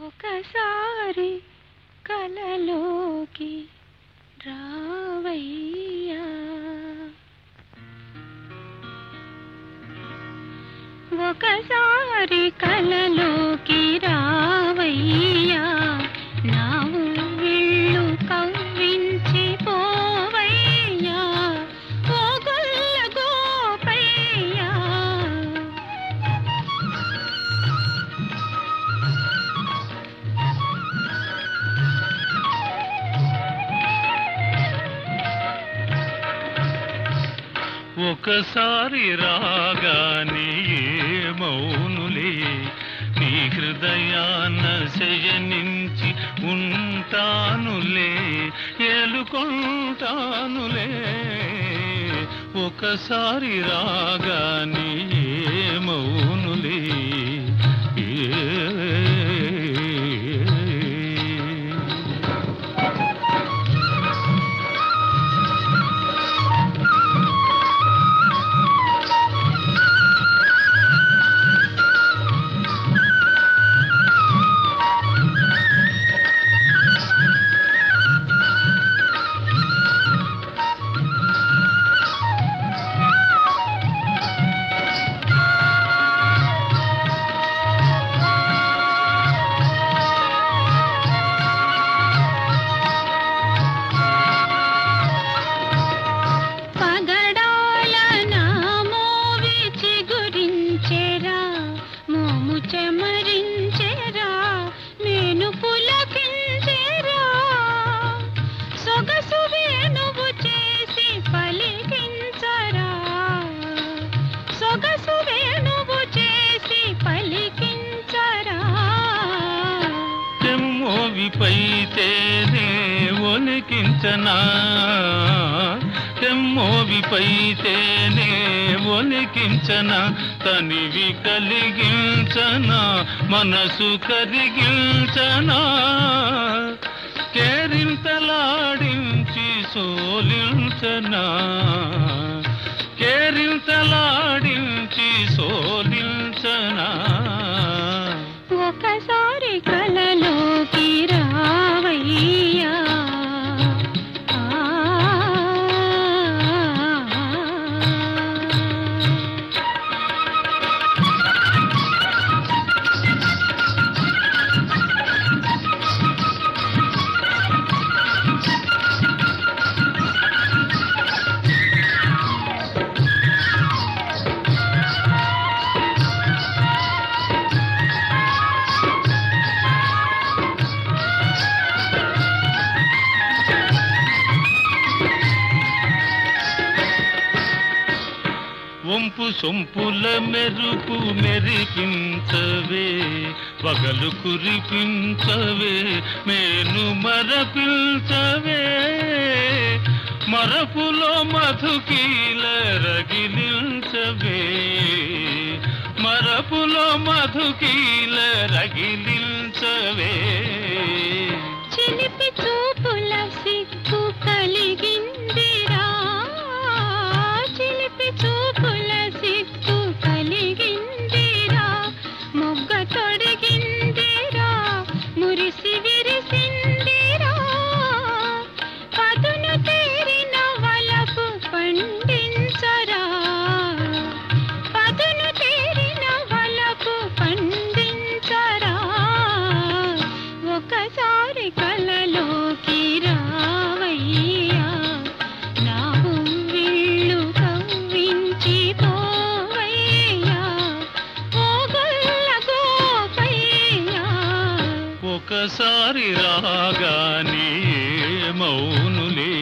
ఒకసారి కలలోకి రావయ్యా ఒకసారి కలలోకి రావయ్యా నా ఊళ్ళు కవ్వించి పోవయ్యా ఓ గొల్ల గోపయ్యా ఒకసారి రాగానే మౌనులే నీ హృదయాన శయనించి ఉంటానులే ఏలుకుంటానులే ఒకసారి రాగానే మౌనులే ఏ పగడాల నా మోవి చిగురించెరా మోము చెమరించెరా నేను పులకించెరా సొగసు వేణువు చేసి పలికించరా సొగసు వేణువు చేసి పలికించరా తెమ్మోవిపై తేనే ఒలికించనా తెమ్మోవిపై తేనే ఒలికించనా తనివి కలిగించనా మనసు కరిగించనా కేరింతలాడించి సోలించనా కేరింతలాడించి సోలించనా ఒకసారి కలలోకి రావయ్యా ఆ. వంపు సొంపుల మెరుపు మెరిపించవే పగలు కురిపించవే మేను మరపించవే మరపులో మధుకీల రగిలించవే మరపులో మధుకీల రగిలించవే చిలిపి చూపుల సిగ్గు కలిగిందిరా చిలిపి చూపుల సిగ్గు కలిగిందిరా మొగ్గ తొడిగిందిరా మురిసి విరిసిందిరా పదును తేరిన వలపు పండించరా పదును తేరిన వలపు పండించరా ఒకసారి కలలోకి రావయ్యా నా వీళ్ళు కవ్వించి పోవయ్యా ఓ గొల్ల గోపయ్యా ఒకసారి రాగానే మౌనులే